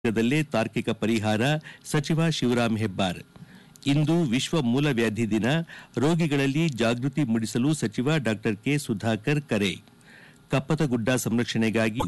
ಶೀಘ್ರದಲ್ಲೇ ತಾರ್ಕಿಕ ಪರಿಹಾರ ಸಚಿವ ಶಿವರಾಂ ಹೆಬ್ಬಾರ್ ಇಂದು ವಿಶ್ವ ಮೂಲವ್ಯಾಧಿ ದಿನ ರೋಗಿಗಳಲ್ಲಿ ಜಾಗೃತಿ ಮೂಡಿಸಲು ಸಚಿವ ಡಾ ಕೆ ಸುಧಾಕರ್ ಕರೆ ಕಪ್ಪತಗುಡ್ಡ ಸಂರಕ್ಷಣೆಗಾಗಿ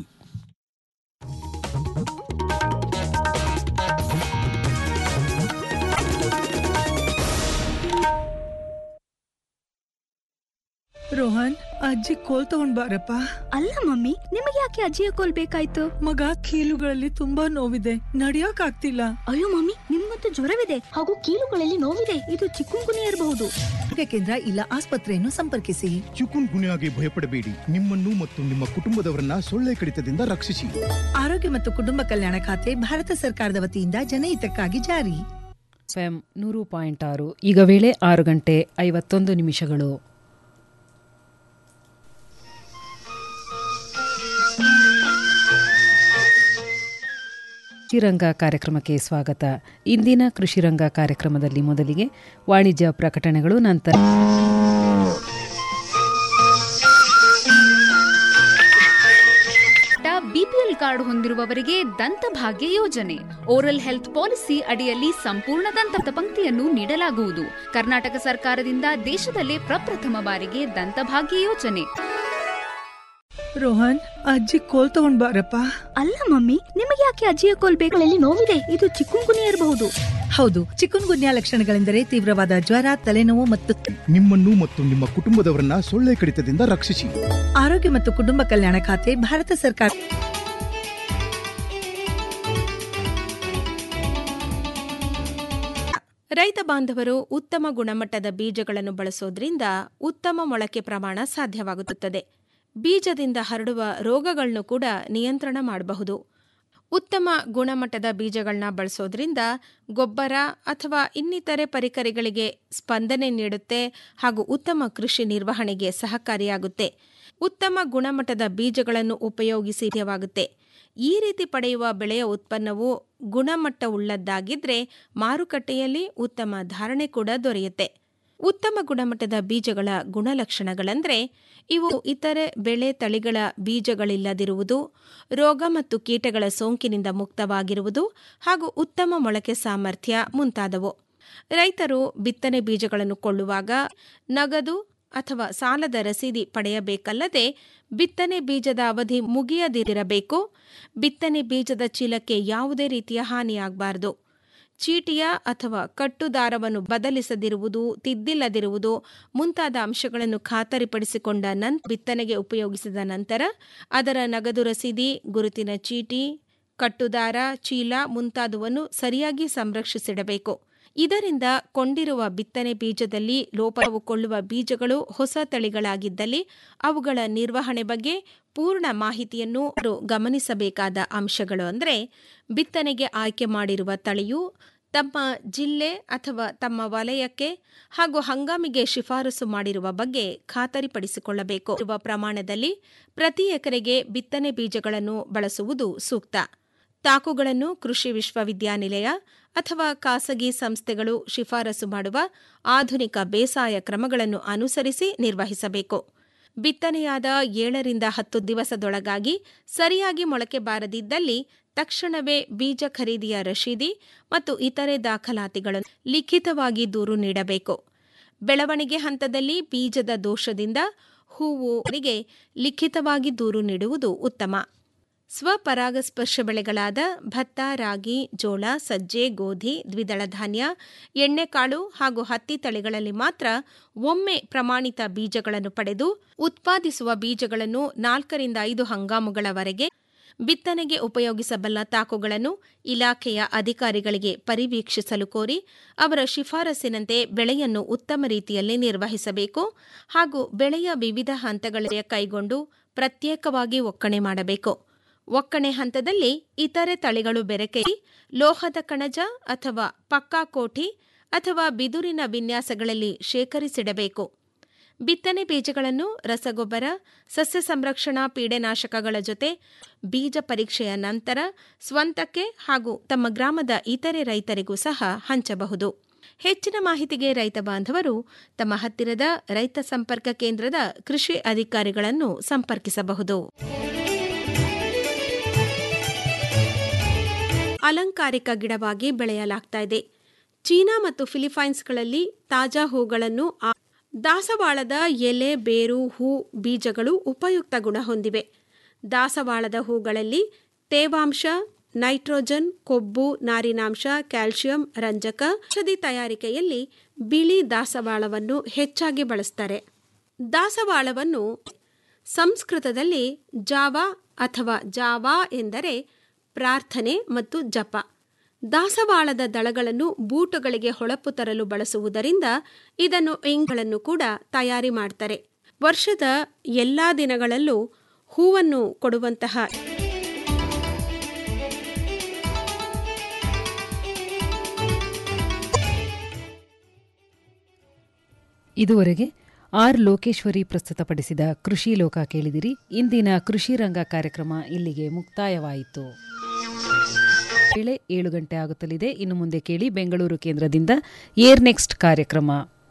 ರೋಹನ್ ಅಜ್ಜಿ ಕೋಲ್ ತಗೊಂಡ್ ಬಾರಪ್ಪ ಅಲ್ಲ ಮಮ್ಮಿ ನಿಮಗೆ ಯಾಕೆ ಅಜ್ಜಿಯ ಕೋಲ್ ಬೇಕಾಯ್ತು ಮಗ ಕೀಲುಗಳಲ್ಲಿ ತುಂಬಾ ನೋವಿದೆ ನಡಿಯಕ್ ಆಗ್ತಿಲ್ಲ ಅಯ್ಯೋ ಮಮ್ಮಿ ನಿಮ್ಮಂತೂ ಜ್ವರವಿದೆ ಹಾಗೂ ಕೀಲುಗಳಲ್ಲಿ ನೋವಿದೆ ಇದು ಚಿಕ್ಕುಂಗುನಿ ಇರಬಹುದು ಆರೋಗ್ಯ ಕೇಂದ್ರ ಇಲ್ಲ ಆಸ್ಪತ್ರೆಯನ್ನು ಸಂಪರ್ಕಿಸಿ ಚಿಕುನ್ ಗುನ್ಯಾಗೆ ಭಯಪಡಬೇಡಿ ನಿಮ್ಮನ್ನು ಮತ್ತು ನಿಮ್ಮ ಕುಟುಂಬದವರನ್ನ ಸೊಳ್ಳೆ ಕಡಿತದಿಂದ ರಕ್ಷಿಸಿ ಆರೋಗ್ಯ ಮತ್ತು ಕುಟುಂಬ ಕಲ್ಯಾಣ ಖಾತೆ ಭಾರತ ಸರ್ಕಾರದ ವತಿಯಿಂದ ಜನಹಿತಕ್ಕಾಗಿ ಜಾರಿ ಎಫ್ಎಂ ನೂರು ಪಾಯಿಂಟ್ ಆರು ಈಗ ವೇಳೆ ಆರು ಗಂಟೆ ಐವತ್ತೊಂದು ನಿಮಿಷಗಳು ಕೃಷಿರಂಗ ಕಾರ್ಯಕ್ರಮಕ್ಕೆ ಸ್ವಾಗತ ಇಂದಿನ ಕೃಷಿರಂಗ ಕಾರ್ಯಕ್ರಮದಲ್ಲಿ ಮೊದಲಿಗೆ ವಾಣಿಜ್ಯ ಪ್ರಕಟಣೆಗಳು ನಂತರ ಬಿಪಿಎಲ್ ಕಾರ್ಡ್ ಹೊಂದಿರುವವರಿಗೆ ದಂತಭಾಗ್ಯ ಯೋಜನೆ ಓರಲ್ ಹೆಲ್ತ್ ಪಾಲಿಸಿ ಅಡಿಯಲ್ಲಿ ಸಂಪೂರ್ಣ ದಂತ ಪಂಕ್ತಿಯನ್ನು ನೀಡಲಾಗುವುದು ಕರ್ನಾಟಕ ಸರ್ಕಾರದಿಂದ ದೇಶದಲ್ಲೇ ಪ್ರಪ್ರಥಮ ಬಾರಿಗೆ ದಂತಭಾಗ್ಯ ಯೋಜನೆ ರೋಹನ್ ಅಜ್ಜಿ ಕೋಲ್ ತಗೊಂಡ್ ಬಾರಪ್ಪ ಅಲ್ಲ ಮಮ್ಮಿ ನಿಮಗೆ ಯಾಕೆ ಅಜ್ಜಿಯ ಕೋಲ್ ಬೇಕಾಗಳಲ್ಲಿ ನೋವಿದೆ ಇದು ಚಿಕ್ಕುಂಗುನಿ ಇರಬಹುದು ಹೌದು ಚಿಕನ್ ಗುನ್ಯಾ ಲಕ್ಷಣಗಳೆಂದರೆ ತೀವ್ರವಾದ ಜ್ವರ ತಲೆನೋವು ಮತ್ತು ನಿಮ್ಮನ್ನು ಮತ್ತು ನಿಮ್ಮ ಕುಟುಂಬದವರನ್ನ ಸೊಳ್ಳೆ ಕಡಿತದಿಂದ ರಕ್ಷಿಸಿ ಆರೋಗ್ಯ ಮತ್ತು ಕುಟುಂಬ ಕಲ್ಯಾಣ ಖಾತೆ ಭಾರತ ಸರ್ಕಾರ ರೈತ ಬಾಂಧವರು ಉತ್ತಮ ಗುಣಮಟ್ಟದ ಬೀಜಗಳನ್ನು ಬಳಸೋದ್ರಿಂದ ಉತ್ತಮ ಮೊಳಕೆ ಪ್ರಮಾಣ ಸಾಧ್ಯವಾಗುತ್ತದೆ ಬೀಜದಿಂದ ಹರಡುವ ರೋಗಗಳನ್ನು ಕೂಡ ನಿಯಂತ್ರಣ ಮಾಡಬಹುದು ಉತ್ತಮ ಗುಣಮಟ್ಟದ ಬೀಜಗಳನ್ನ ಬಳಸೋದ್ರಿಂದ ಗೊಬ್ಬರ ಅಥವಾ ಇನ್ನಿತರೆ ಪರಿಕರಗಳಿಗೆ ಸ್ಪಂದನೆ ನೀಡುತ್ತೆ ಹಾಗೂ ಉತ್ತಮ ಕೃಷಿ ನಿರ್ವಹಣೆಗೆ ಸಹಕಾರಿಯಾಗುತ್ತೆ ಉತ್ತಮ ಗುಣಮಟ್ಟದ ಬೀಜಗಳನ್ನು ಉಪಯೋಗಿಸಿ ಸಾಧ್ಯವಾಗುತ್ತೆ ಈ ರೀತಿ ಪಡೆಯುವ ಬೆಳೆಯ ಉತ್ಪನ್ನವು ಗುಣಮಟ್ಟವುಳ್ಳದ್ದಾಗಿದ್ರೆ ಮಾರುಕಟ್ಟೆಯಲ್ಲಿ ಉತ್ತಮ ಧಾರಣೆ ಕೂಡ ದೊರೆಯುತ್ತೆ ಉತ್ತಮ ಗುಣಮಟ್ಟದ ಬೀಜಗಳ ಗುಣಲಕ್ಷಣಗಳಂದ್ರೆ ಇವು ಇತರೆ ಬೆಳೆ ತಳಿಗಳ ಬೀಜಗಳಿಲ್ಲದಿರುವುದು ರೋಗ ಮತ್ತು ಕೀಟಗಳ ಸೋಂಕಿನಿಂದ ಮುಕ್ತವಾಗಿರುವುದು ಹಾಗೂ ಉತ್ತಮ ಮೊಳಕೆ ಸಾಮರ್ಥ್ಯ ಮುಂತಾದವು ರೈತರು ಬಿತ್ತನೆ ಬೀಜಗಳನ್ನು ಕೊಳ್ಳುವಾಗ ನಗದು ಅಥವಾ ಸಾಲದ ರಸೀದಿ ಪಡೆಯಬೇಕಲ್ಲದೆ ಬಿತ್ತನೆ ಬೀಜದ ಅವಧಿ ಮುಗಿಯದಿರಬೇಕು ಬಿತ್ತನೆ ಬೀಜದ ಚೀಲಕ್ಕೆ ಯಾವುದೇ ರೀತಿಯ ಹಾನಿಯಾಗಬಾರದು ಚೀಟಿಯ ಅಥವಾ ಕಟ್ಟುದಾರವನ್ನು ಬದಲಿಸದಿರುವುದು ತಿದ್ದಿಲ್ಲದಿರುವುದು ಮುಂತಾದ ಅಂಶಗಳನ್ನು ಖಾತರಿಪಡಿಸಿಕೊಂಡ ನಂತರ ಬಿತ್ತನೆಗೆ ಉಪಯೋಗಿಸಿದ ನಂತರ ಅದರ ನಗದು ರಸೀದಿ ಗುರುತಿನ ಚೀಟಿ ಕಟ್ಟುದಾರ ಚೀಲ ಮುಂತಾದವನ್ನು ಸರಿಯಾಗಿ ಸಂರಕ್ಷಿಸಿಡಬೇಕು ಇದರಿಂದ ಕೊಂಡಿರುವ ಬಿತ್ತನೆ ಬೀಜದಲ್ಲಿ ಲೋಪವುಕೊಳ್ಳುವ ಬೀಜಗಳು ಹೊಸ ತಳಿಗಳಾಗಿದ್ದಲ್ಲಿ ಅವುಗಳ ನಿರ್ವಹಣೆ ಬಗ್ಗೆ ಪೂರ್ಣ ಮಾಹಿತಿಯನ್ನು ಅವರು ಗಮನಿಸಬೇಕಾದ ಅಂಶಗಳು ಅಂದರೆ ಬಿತ್ತನೆಗೆ ಆಯ್ಕೆ ಮಾಡಿರುವ ತಳಿಯು ತಮ್ಮ ಜಿಲ್ಲೆ ಅಥವಾ ತಮ್ಮ ವಲಯಕ್ಕೆ ಹಾಗೂ ಹಂಗಾಮಿಗೆ ಶಿಫಾರಸು ಮಾಡಿರುವ ಬಗ್ಗೆ ಖಾತರಿಪಡಿಸಿಕೊಳ್ಳಬೇಕು ಇರುವ ಪ್ರಮಾಣದಲ್ಲಿ ಪ್ರತಿ ಎಕರೆಗೆ ಬಿತ್ತನೆ ಬೀಜಗಳನ್ನು ಬಳಸುವುದು ಸೂಕ್ತ ತಾಕುಗಳನ್ನು ಕೃಷಿ ವಿಶ್ವವಿದ್ಯಾನಿಲಯ ಅಥವಾ ಖಾಸಗಿ ಸಂಸ್ಥೆಗಳು ಶಿಫಾರಸು ಮಾಡುವ ಆಧುನಿಕ ಬೇಸಾಯ ಕ್ರಮಗಳನ್ನು ಅನುಸರಿಸಿ ನಿರ್ವಹಿಸಬೇಕು ಬಿತ್ತನೆಯಾದ ಏಳರಿಂದ ಹತ್ತು ದಿವಸದೊಳಗಾಗಿ ಸರಿಯಾಗಿ ಮೊಳಕೆ ಬಾರದಿದ್ದಲ್ಲಿ ತಕ್ಷಣವೇ ಬೀಜ ಖರೀದಿಯ ರಶೀದಿ ಮತ್ತು ಇತರೆ ದಾಖಲಾತಿಗಳನ್ನು ಲಿಖಿತವಾಗಿ ದೂರು ನೀಡಬೇಕು ಬೆಳವಣಿಗೆ ಹಂತದಲ್ಲಿ ಬೀಜದ ದೋಷದಿಂದ ಹೂವುಗಳಿಗೆ ಲಿಖಿತವಾಗಿ ದೂರು ನೀಡುವುದು ಉತ್ತಮ ಸ್ವಪರಾಗಸ್ಪರ್ಶ ಬೆಳೆಗಳಾದ ಭತ್ತ ರಾಗಿ ಜೋಳ ಸಜ್ಜೆ ಗೋಧಿ ದ್ವಿದಳ ಧಾನ್ಯ ಎಣ್ಣೆಕಾಳು ಹಾಗೂ ಹತ್ತಿ ತಳಿಗಳಲ್ಲಿ ಮಾತ್ರ ಒಮ್ಮೆ ಪ್ರಮಾಣಿತ ಬೀಜಗಳನ್ನು ಪಡೆದು ಉತ್ಪಾದಿಸುವ ಬೀಜಗಳನ್ನು ನಾಲ್ಕರಿಂದ ಐದು ಹಂಗಾಮುಗಳವರೆಗೆ ಬಿತ್ತನೆಗೆ ಉಪಯೋಗಿಸಬಲ್ಲ ತಾಕುಗಳನ್ನು ಇಲಾಖೆಯ ಅಧಿಕಾರಿಗಳಿಗೆ ಪರಿವೀಕ್ಷಿಸಲು ಕೋರಿ ಅವರ ಶಿಫಾರಸಿನಂತೆ ಬೆಳೆಯನ್ನು ಉತ್ತಮ ರೀತಿಯಲ್ಲಿ ನಿರ್ವಹಿಸಬೇಕು ಹಾಗೂ ಬೆಳೆಯ ವಿವಿಧ ಹಂತಗಳಿಗೆ ಕೈಗೊಂಡು ಪ್ರತ್ಯೇಕವಾಗಿ ಒಕ್ಕಣೆ ಮಾಡಬೇಕು ಒಕ್ಕಣೆ ಹಂತದಲ್ಲಿ ಇತರೆ ತಳಿಗಳು ಬೆರಕೆ ಲೋಹದ ಕಣಜ ಅಥವಾ ಪಕ್ಕಾ ಕೋಠಿ ಅಥವಾ ಬಿದುರಿನ ವಿನ್ಯಾಸಗಳಲ್ಲಿ ಶೇಖರಿಸಿಡಬೇಕು ಬಿತ್ತನೆ ಬೀಜಗಳನ್ನು ರಸಗೊಬ್ಬರ ಸಸ್ಯ ಸಂರಕ್ಷಣಾ ಪೀಡೆನಾಶಕಗಳ ಜೊತೆ ಬೀಜ ಪರೀಕ್ಷೆಯ ನಂತರ ಸ್ವಂತಕ್ಕೆ ಹಾಗೂ ತಮ್ಮ ಗ್ರಾಮದ ಇತರೆ ರೈತರಿಗೂ ಸಹ ಹಂಚಬಹುದು ಹೆಚ್ಚಿನ ಮಾಹಿತಿಗೆ ರೈತ ಬಾಂಧವರು ತಮ್ಮ ಹತ್ತಿರದ ರೈತ ಸಂಪರ್ಕ ಕೇಂದ್ರದ ಕೃಷಿ ಅಧಿಕಾರಿಗಳನ್ನು ಸಂಪರ್ಕಿಸಬಹುದು ಅಲಂಕಾರಿಕ ಗಿಡವಾಗಿ ಬೆಳೆಯಲಾಗ್ತಾ ಇದೆ ಚೀನಾ ಮತ್ತು ಫಿಲಿಪೈನ್ಸ್ಗಳಲ್ಲಿ ತಾಜಾ ಹೂಗಳನ್ನು ಆ- ದಾಸವಾಳದ ಎಲೆ ಬೇರು ಹೂ ಬೀಜಗಳು ಉಪಯುಕ್ತ ಗುಣ ಹೊಂದಿವೆ ದಾಸವಾಳದ ಹೂಗಳಲ್ಲಿ ತೇವಾಂಶ ನೈಟ್ರೋಜನ್ ಕೊಬ್ಬು ನಾರಿನಾಂಶ ಕ್ಯಾಲ್ಸಿಯಂ ರಂಜಕ ಔಷಧಿ ತಯಾರಿಕೆಯಲ್ಲಿ ಬಿಳಿ ದಾಸವಾಳವನ್ನು ಹೆಚ್ಚಾಗಿ ಬಳಸ್ತಾರೆ ದಾಸವಾಳವನ್ನು ಸಂಸ್ಕೃತದಲ್ಲಿ ಜಾವಾ ಅಥವಾ ಜಾವಾ ಎಂದರೆ ಪ್ರಾರ್ಥನೆ ಮತ್ತು ಜಪ ದಾಸವಾಳದ ದಳಗಳನ್ನು ಬೂಟುಗಳಿಗೆ ಹೊಳಪು ತರಲು ಬಳಸುವುದರಿಂದ ಇದನ್ನು ಇಂಗಳನ್ನು ಕೂಡ ತಯಾರಿ ಮಾಡ್ತಾರೆ ವರ್ಷದ ಎಲ್ಲಾ ದಿನಗಳಲ್ಲೂ ಹೂವನ್ನು ಕೊಡುವಂತಹ ಇದುವರೆಗೆ ಆರ್ ಲೋಕೇಶ್ವರಿ ಪ್ರಸ್ತುತಪಡಿಸಿದ ಕೃಷಿ ಲೋಕ ಕೇಳಿದಿರಿ ಇಂದಿನ ಕೃಷಿ ರಂಗ ಕಾರ್ಯಕ್ರಮ ಇಲ್ಲಿಗೆ ಮುಕ್ತಾಯವಾಯಿತು ವೇಳೆ ಏಳು ಗಂಟೆ ಆಗುತ್ತಲಿದೆ ಇನ್ನು ಮುಂದೆ ಕೇಳಿ ಬೆಂಗಳೂರು ಕೇಂದ್ರದಿಂದ ಏರ್ ನೆಕ್ಸ್ಟ್ ಕಾರ್ಯಕ್ರಮ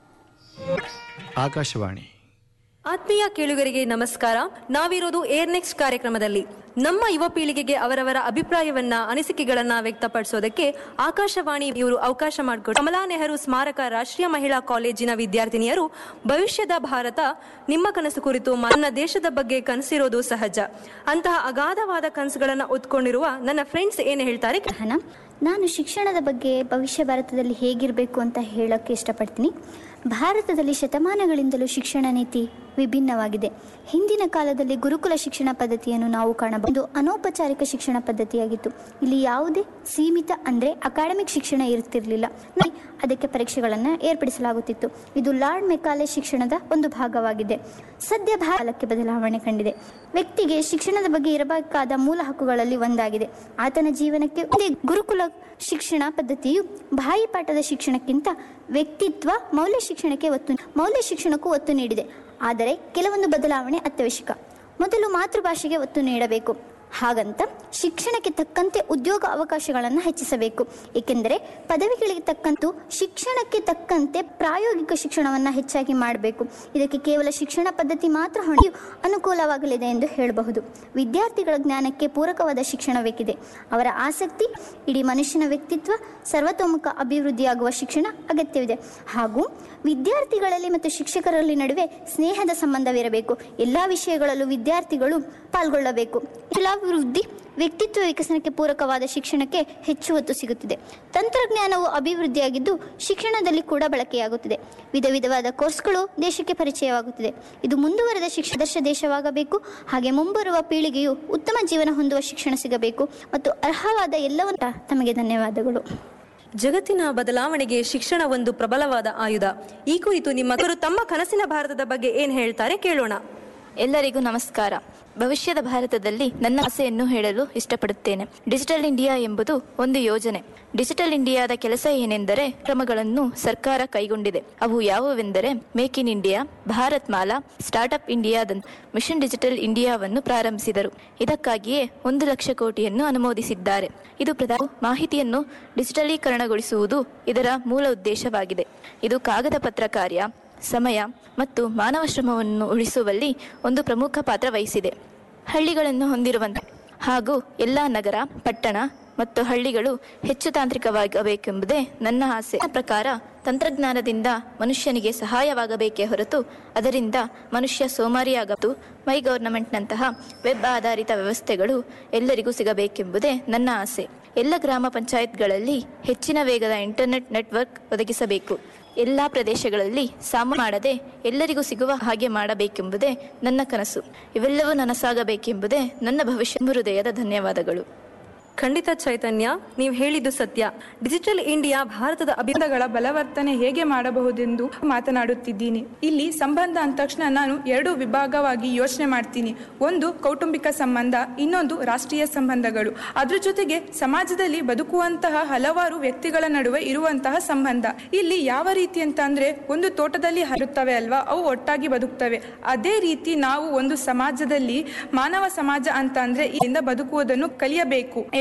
ಆಕಾಶವಾಣಿ ಆತ್ಮೀಯ ಕೇಳುಗರಿಗೆ ನಮಸ್ಕಾರ ನಾವಿರೋದು ಏರ್ ನೆಕ್ಸ್ಟ್ ಕಾರ್ಯಕ್ರಮದಲ್ಲಿ ನಮ್ಮ ಯುವ ಪೀಳಿಗೆಗೆ ಅವರವರ ಅಭಿಪ್ರಾಯವನ್ನ ಅನಿಸಿಕೆಗಳನ್ನ ವ್ಯಕ್ತಪಡಿಸೋದಕ್ಕೆ ಆಕಾಶವಾಣಿ ಇವರು ಅವಕಾಶ ಮಾಡಿಕೊಟ್ಟು ಕಮಲಾ ನೆಹರು ಸ್ಮಾರಕ ರಾಷ್ಟ್ರೀಯ ಮಹಿಳಾ ಕಾಲೇಜಿನ ವಿದ್ಯಾರ್ಥಿನಿಯರು ಭವಿಷ್ಯದ ಭಾರತ ನಿಮ್ಮ ಕನಸು ಕುರಿತು ನನ್ನ ದೇಶದ ಬಗ್ಗೆ ಕನಸಿರೋದು ಸಹಜ ಅಂತಹ ಅಗಾಧವಾದ ಕನಸುಗಳನ್ನ ಹೊತ್ಕೊಂಡಿರುವ ನನ್ನ ಫ್ರೆಂಡ್ಸ್ ಏನು ಹೇಳ್ತಾರೆ ಹಣ ನಾನು ಶಿಕ್ಷಣದ ಬಗ್ಗೆ ಭವಿಷ್ಯ ಭಾರತದಲ್ಲಿ ಹೇಗಿರಬೇಕು ಅಂತ ಹೇಳೋಕ್ಕೆ ಇಷ್ಟಪಡ್ತೀನಿ ಭಾರತದಲ್ಲಿ ಶತಮಾನಗಳಿಂದಲೂ ಶಿಕ್ಷಣ ನೀತಿ ವಿಭಿನ್ನವಾಗಿದೆ ಹಿಂದಿನ ಕಾಲದಲ್ಲಿ ಗುರುಕುಲ ಶಿಕ್ಷಣ ಪದ್ಧತಿಯನ್ನು ನಾವು ಕಾಣಬಹುದು ಇದು ಅನೌಪಚಾರಿಕ ಶಿಕ್ಷಣ ಪದ್ಧತಿಯಾಗಿತ್ತು ಇಲ್ಲಿ ಯಾವುದೇ ಸೀಮಿತ ಅಂದರೆ ಅಕಾಡೆಮಿಕ್ ಶಿಕ್ಷಣ ಇರುತ್ತಿರಲಿಲ್ಲ ಅದಕ್ಕೆ ಪರೀಕ್ಷೆಗಳನ್ನು ಏರ್ಪಡಿಸಲಾಗುತ್ತಿತ್ತು ಇದು ಲಾರ್ಡ್ ಮೆಕಾಲೆ ಶಿಕ್ಷಣದ ಒಂದು ಭಾಗವಾಗಿದೆ ಸದ್ಯ ಭಾರತಕ್ಕೆ ಬದಲಾವಣೆ ಕಂಡಿದೆ ವ್ಯಕ್ತಿಗೆ ಶಿಕ್ಷಣದ ಬಗ್ಗೆ ಇರಬೇಕಾದ ಮೂಲ ಹಕ್ಕುಗಳಲ್ಲಿ ಒಂದಾಗಿದೆ ಆತನ ಜೀವನಕ್ಕೆ ಒಂದೇ ಗುರುಕುಲ ಶಿಕ್ಷಣ ಪದ್ಧತಿಯು ಬಾಯಿಪಾಠದ ಶಿಕ್ಷಣಕ್ಕಿಂತ ವ್ಯಕ್ತಿತ್ವ ಮೌಲ್ಯ ಶಿಕ್ಷಣಕ್ಕೆ ಒತ್ತು ಮೌಲ್ಯ ಶಿಕ್ಷಣಕ್ಕೂ ಒತ್ತು ನೀಡಿದೆ ಆದರೆ ಕೆಲವೊಂದು ಬದಲಾವಣೆ ಅತ್ಯವಶ್ಯಕ ಮೊದಲು ಮಾತೃಭಾಷೆಗೆ ಒತ್ತು ನೀಡಬೇಕು ಹಾಗಂತ ಶಿಕ್ಷಣಕ್ಕೆ ತಕ್ಕಂತೆ ಉದ್ಯೋಗ ಅವಕಾಶಗಳನ್ನು ಹೆಚ್ಚಿಸಬೇಕು ಏಕೆಂದರೆ ಪದವಿಗಳಿಗೆ ತಕ್ಕಂತೂ ಶಿಕ್ಷಣಕ್ಕೆ ತಕ್ಕಂತೆ ಪ್ರಾಯೋಗಿಕ ಶಿಕ್ಷಣವನ್ನು ಹೆಚ್ಚಾಗಿ ಮಾಡಬೇಕು ಇದಕ್ಕೆ ಕೇವಲ ಶಿಕ್ಷಣ ಪದ್ಧತಿ ಮಾತ್ರ ಹೊಣೆಯು ಅನುಕೂಲವಾಗಲಿದೆ ಎಂದು ಹೇಳಬಹುದು ವಿದ್ಯಾರ್ಥಿಗಳ ಜ್ಞಾನಕ್ಕೆ ಪೂರಕವಾದ ಶಿಕ್ಷಣ ಬೇಕಿದೆ ಅವರ ಆಸಕ್ತಿ ಇಡೀ ಮನುಷ್ಯನ ವ್ಯಕ್ತಿತ್ವ ಸರ್ವತೋಮುಖ ಅಭಿವೃದ್ಧಿಯಾಗುವ ಶಿಕ್ಷಣ ಅಗತ್ಯವಿದೆ ಹಾಗೂ ವಿದ್ಯಾರ್ಥಿಗಳಲ್ಲಿ ಮತ್ತು ಶಿಕ್ಷಕರಲ್ಲಿ ನಡುವೆ ಸ್ನೇಹದ ಸಂಬಂಧವಿರಬೇಕು ಎಲ್ಲ ವಿಷಯಗಳಲ್ಲೂ ವಿದ್ಯಾರ್ಥಿಗಳು ಪಾಲ್ಗೊಳ್ಳಬೇಕು ಕಲಾಭಿವೃದ್ಧಿ ವ್ಯಕ್ತಿತ್ವ ವಿಕಸನಕ್ಕೆ ಪೂರಕವಾದ ಶಿಕ್ಷಣಕ್ಕೆ ಹೆಚ್ಚು ಒತ್ತು ಸಿಗುತ್ತಿದೆ ತಂತ್ರಜ್ಞಾನವು ಅಭಿವೃದ್ಧಿಯಾಗಿದ್ದು ಶಿಕ್ಷಣದಲ್ಲಿ ಕೂಡ ಬಳಕೆಯಾಗುತ್ತಿದೆ ವಿಧ ವಿಧವಾದ ಕೋರ್ಸ್ಗಳು ದೇಶಕ್ಕೆ ಪರಿಚಯವಾಗುತ್ತಿದೆ ಇದು ಮುಂದುವರೆದ ಶಿಕ್ಷಾದರ್ಶ ದೇಶವಾಗಬೇಕು ಹಾಗೆ ಮುಂಬರುವ ಪೀಳಿಗೆಯು ಉತ್ತಮ ಜೀವನ ಹೊಂದುವ ಶಿಕ್ಷಣ ಸಿಗಬೇಕು ಮತ್ತು ಅರ್ಹವಾದ ಎಲ್ಲವನ್ನ ತಮಗೆ ಧನ್ಯವಾದಗಳು ಜಗತ್ತಿನ ಬದಲಾವಣೆಗೆ ಶಿಕ್ಷಣ ಒಂದು ಪ್ರಬಲವಾದ ಆಯುಧ ಈ ಕುರಿತು ನಿಮ್ಮ ಗುರು ತಮ್ಮ ಕನಸಿನ ಭಾರತದ ಬಗ್ಗೆ ಏನ್ ಹೇಳ್ತಾರೆ ಕೇಳೋಣ ಎಲ್ಲರಿಗೂ ನಮಸ್ಕಾರ ಭವಿಷ್ಯದ ಭಾರತದಲ್ಲಿ ನನ್ನ ಆಸೆಯನ್ನು ಹೇಳಲು ಇಷ್ಟಪಡುತ್ತೇನೆ ಡಿಜಿಟಲ್ ಇಂಡಿಯಾ ಎಂಬುದು ಒಂದು ಯೋಜನೆ ಡಿಜಿಟಲ್ ಇಂಡಿಯಾದ ಕೆಲಸ ಏನೆಂದರೆ ಕ್ರಮಗಳನ್ನು ಸರ್ಕಾರ ಕೈಗೊಂಡಿದೆ ಅವು ಯಾವುವೆಂದರೆ make in India Bharat Mala startup ಇಂಡಿಯಾದಂತ ಮಿಷನ್ ಡಿಜಿಟಲ್ ಇಂಡಿಯಾವನ್ನು ಪ್ರಾರಂಭಿಸಿದರು ಇದಕ್ಕಾಗಿಯೇ ಒಂದು ಲಕ್ಷ ಕೋಟಿಯನ್ನು ಅನುಮೋದಿಸಿದ್ದಾರೆ ಇದು ಪ್ರಧಾನ ಮಾಹಿತಿಯನ್ನು ಡಿಜಿಟಲೀಕರಣಗೊಳಿಸುವುದು ಇದರ ಮೂಲ ಉದ್ದೇಶವಾಗಿದೆ ಇದು ಕಾಗದ ಪತ್ರ ಕಾರ್ಯ ಸಮಯ ಮತ್ತು ಮಾನವ ಶ್ರಮವನ್ನು ಉಳಿಸುವಲ್ಲಿ ಒಂದು ಪ್ರಮುಖ ಪಾತ್ರ ವಹಿಸಿದೆ ಹಳ್ಳಿಗಳನ್ನು ಹೊಂದಿರುವಂತೆ ಹಾಗೂ ಎಲ್ಲ ನಗರ ಪಟ್ಟಣ ಮತ್ತು ಹಳ್ಳಿಗಳು ಹೆಚ್ಚು ತಾಂತ್ರಿಕವಾಗಬೇಕೆಂಬುದೇ ನನ್ನ ಆಸೆ ನನ್ನ ಪ್ರಕಾರ ತಂತ್ರಜ್ಞಾನದಿಂದ ಮನುಷ್ಯನಿಗೆ ಸಹಾಯವಾಗಬೇಕೇ ಹೊರತು ಅದರಿಂದ ಮನುಷ್ಯ ಸೋಮಾರಿಯಾಗಬಹುದು ಮೈ ಗವರ್ನಮೆಂಟ್ನಂತಹ ವೆಬ್ ಆಧಾರಿತ ವ್ಯವಸ್ಥೆಗಳು ಎಲ್ಲರಿಗೂ ಸಿಗಬೇಕೆಂಬುದೇ ನನ್ನ ಆಸೆ ಎಲ್ಲ ಗ್ರಾಮ ಪಂಚಾಯತ್ಗಳಲ್ಲಿ ಹೆಚ್ಚಿನ ವೇಗದ ಇಂಟರ್ನೆಟ್ ನೆಟ್ವರ್ಕ್ ಒದಗಿಸಬೇಕು ಎಲ್ಲ ಪ್ರದೇಶಗಳಲ್ಲಿ ಸಾಮ ಮಾಡದೆ ಎಲ್ಲರಿಗೂ ಸಿಗುವ ಹಾಗೆ ಮಾಡಬೇಕೆಂಬುದೇ ನನ್ನ ಕನಸು ಇವೆಲ್ಲವೂ ನನಸಾಗಬೇಕೆಂಬುದೇ ನನ್ನ ಭವಿಷ್ಯ ಹೃದಯದ ಧನ್ಯವಾದಗಳು ಖಂಡಿತ ಚೈತನ್ಯ ನೀವು ಹೇಳಿದ್ದು ಸತ್ಯ ಡಿಜಿಟಲ್ ಇಂಡಿಯಾ ಭಾರತದ ಅಭಿಬಂಧಗಳ ಬಲವರ್ತನೆ ಹೇಗೆ ಮಾಡಬಹುದೆಂದು ಮಾತನಾಡುತ್ತಿದ್ದೀನಿ ಇಲ್ಲಿ ಸಂಬಂಧ ಅಂದ ತಕ್ಷಣ ನಾನು ಎರಡು ವಿಭಾಗವಾಗಿ ಯೋಚನೆ ಮಾಡ್ತೀನಿ ಒಂದು ಕೌಟುಂಬಿಕ ಸಂಬಂಧ ಇನ್ನೊಂದು ರಾಷ್ಟ್ರೀಯ ಸಂಬಂಧಗಳು ಅದ್ರ ಜೊತೆಗೆ ಸಮಾಜದಲ್ಲಿ ಬದುಕುವಂತಹ ಹಲವಾರು ವ್ಯಕ್ತಿಗಳ ನಡುವೆ ಇರುವಂತಹ ಸಂಬಂಧ ಇಲ್ಲಿ ಯಾವ ರೀತಿ ಅಂತ ಅಂದ್ರೆ ಒಂದು ತೋಟದಲ್ಲಿ ಹರಿಯುತ್ತವೆ ಅಲ್ವಾ ಅವು ಒಟ್ಟಾಗಿ ಬದುಕ್ತವೆ ಅದೇ ರೀತಿ ನಾವು ಒಂದು ಸಮಾಜದಲ್ಲಿ ಮಾನವ ಸಮಾಜ ಅಂತ ಅಂದ್ರೆ ಇಲ್ಲಿಂದ ಬದುಕುವುದನ್ನು ಕಲಿಯಬೇಕು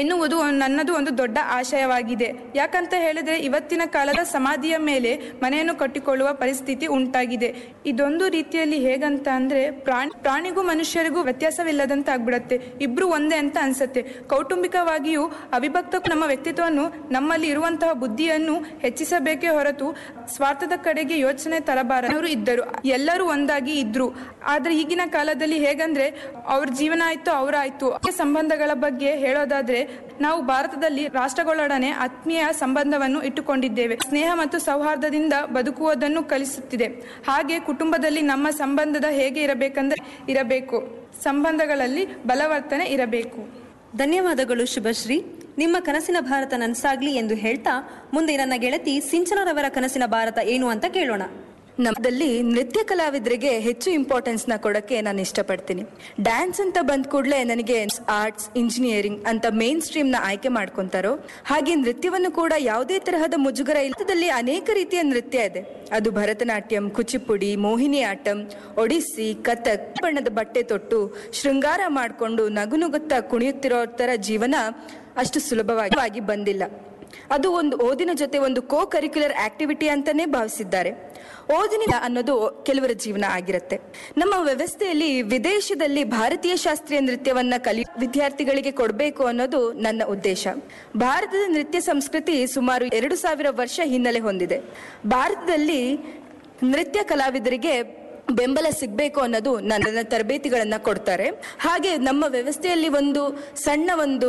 ಎನ್ನುವುದು ನನ್ನದು ಒಂದು ದೊಡ್ಡ ಆಶಯವಾಗಿದೆ ಯಾಕಂತ ಹೇಳಿದ್ರೆ ಇವತ್ತಿನ ಕಾಲದ ಸಮಾಧಿಯ ಮೇಲೆ ಮನೆಯನ್ನು ಕಟ್ಟಿಕೊಳ್ಳುವ ಪರಿಸ್ಥಿತಿ ಉಂಟಾಗಿದೆ ಇದೊಂದು ರೀತಿಯಲ್ಲಿ ಹೇಗಂತ ಅಂದ್ರೆ ಪ್ರಾಣಿ ಪ್ರಾಣಿಗೂ ಮನುಷ್ಯರಿಗೂ ವ್ಯತ್ಯಾಸವಿಲ್ಲದಂತ ಆಗ್ಬಿಡತ್ತೆ ಇಬ್ರು ಒಂದೇ ಅಂತ ಅನ್ಸತ್ತೆ ಕೌಟುಂಬಿಕವಾಗಿಯೂ ಅವಿಭಕ್ತ ನಮ್ಮ ವ್ಯಕ್ತಿತ್ವವನ್ನು ನಮ್ಮಲ್ಲಿ ಇರುವಂತಹ ಬುದ್ಧಿಯನ್ನು ಹೆಚ್ಚಿಸಬೇಕೇ ಹೊರತು ಸ್ವಾರ್ಥದ ಕಡೆಗೆ ಯೋಚನೆ ತರಬಾರವರು ಇದ್ದರು ಎಲ್ಲರೂ ಒಂದಾಗಿ ಇದ್ರು ಆದ್ರೆ ಈಗಿನ ಕಾಲದಲ್ಲಿ ಹೇಗಂದ್ರೆ ಅವ್ರ ಜೀವನ ಆಯ್ತು ಅವರಾಯ್ತು ಸಂಬಂಧಗಳ ಬಗ್ಗೆ ಹೇಳೋದಾದ್ರೆ ನಾವು ಭಾರತದಲ್ಲಿ ರಾಷ್ಟ್ರಗಳೊಡನೆ ಆತ್ಮೀಯ ಸಂಬಂಧವನ್ನು ಇಟ್ಟುಕೊಂಡಿದ್ದೇವೆ ಸ್ನೇಹ ಮತ್ತು ಸೌಹಾರ್ದದಿಂದ ಬದುಕುವುದನ್ನು ಕಲಿಸುತ್ತಿದೆ ಹಾಗೆ ಕುಟುಂಬದಲ್ಲಿ ನಮ್ಮ ಸಂಬಂಧದ ಹೇಗೆ ಇರಬೇಕಂದ್ರೆ ಇರಬೇಕು ಸಂಬಂಧಗಳಲ್ಲಿ ಬಲವರ್ತನೆ ಇರಬೇಕು ಧನ್ಯವಾದಗಳು ಶುಭಶ್ರೀ ನಿಮ್ಮ ಕನಸಿನ ಭಾರತ ನನ್ಸಾಗ್ಲಿ ಎಂದು ಹೇಳ್ತಾ ಮುಂದೆ ನನ್ನ ಗೆಳತಿ ಸಿಂಚನರವರ ಕನಸಿನ ಭಾರತ ಏನು ಅಂತ ಕೇಳೋಣ ನಮ್ಮದಲ್ಲಿ ನೃತ್ಯ ಕಲಾವಿದರಿಗೆ ಹೆಚ್ಚು ಇಂಪಾರ್ಟೆನ್ಸ್ ನ ಕೊಡಕ್ಕೆ ನಾನು ಇಷ್ಟಪಡ್ತೀನಿ ಡ್ಯಾನ್ಸ್ ಅಂತ ಬಂದ ಕೂಡಲೇ ನನಗೆ ಆರ್ಟ್ಸ್ ಇಂಜಿನಿಯರಿಂಗ್ ಅಂತ ಮೇನ್ ಸ್ಟ್ರೀಮ್ ನ ಆಯ್ಕೆ ಮಾಡ್ಕೊಂತಾರೋ ಹಾಗೆ ನೃತ್ಯವನ್ನು ಕೂಡ ಯಾವುದೇ ತರಹದ ಮುಜುಗರ ಇಲ್ಲದಲ್ಲಿ ಅನೇಕ ರೀತಿಯ ನೃತ್ಯ ಇದೆ ಅದು ಭರತನಾಟ್ಯಂ ಕುಚಿಪುಡಿ ಮೋಹಿನಿ ಆಟಂ ಒಡಿಸ್ಸಿ ಕಥಕ್ ಬಣ್ಣದ ಬಟ್ಟೆ ತೊಟ್ಟು ಶೃಂಗಾರ ಮಾಡಿಕೊಂಡು ನಗುನುಗುತ್ತಾ ಕುಣಿಯುತ್ತಿರೋ ತರ ಜೀವನ ಅಷ್ಟು ಸುಲಭವಾಗಿ ಬಂದಿಲ್ಲ ಅದು ಒಂದು ಓದಿನ ಜೊತೆ ಒಂದು ಕೋ ಕರಿಕ್ಯುಲರ್ ಆಕ್ಟಿವಿಟಿ ಅಂತಾನೆ ಭಾವಿಸಿದ್ದಾರೆ ಓದಿನ ಅನ್ನೋದು ಕೆಲವರ ಜೀವನ ಆಗಿರುತ್ತೆ ನಮ್ಮ ವ್ಯವಸ್ಥೆಯಲ್ಲಿ ವಿದೇಶದಲ್ಲಿ ಭಾರತೀಯ ಶಾಸ್ತ್ರೀಯ ನೃತ್ಯವನ್ನ ಕಲಿ ವಿದ್ಯಾರ್ಥಿಗಳಿಗೆ ಕೊಡಬೇಕು ಅನ್ನೋದು ನನ್ನ ಉದ್ದೇಶ ಭಾರತದ ನೃತ್ಯ ಸಂಸ್ಕೃತಿ ಸುಮಾರು ಎರಡು ಸಾವಿರ ವರ್ಷ ಹಿನ್ನೆಲೆ ಹೊಂದಿದೆ ಭಾರತದಲ್ಲಿ ನೃತ್ಯ ಕಲಾವಿದರಿಗೆ ಬೆಂಬಲ ಸಿಗಬೇಕು ಅನ್ನೋದು ನನ್ನ ತರಬೇತಿಗಳನ್ನ ಕೊಡ್ತಾರೆ ಹಾಗೆ ನಮ್ಮ ವ್ಯವಸ್ಥೆಯಲ್ಲಿ ಒಂದು ಸಣ್ಣ ಒಂದು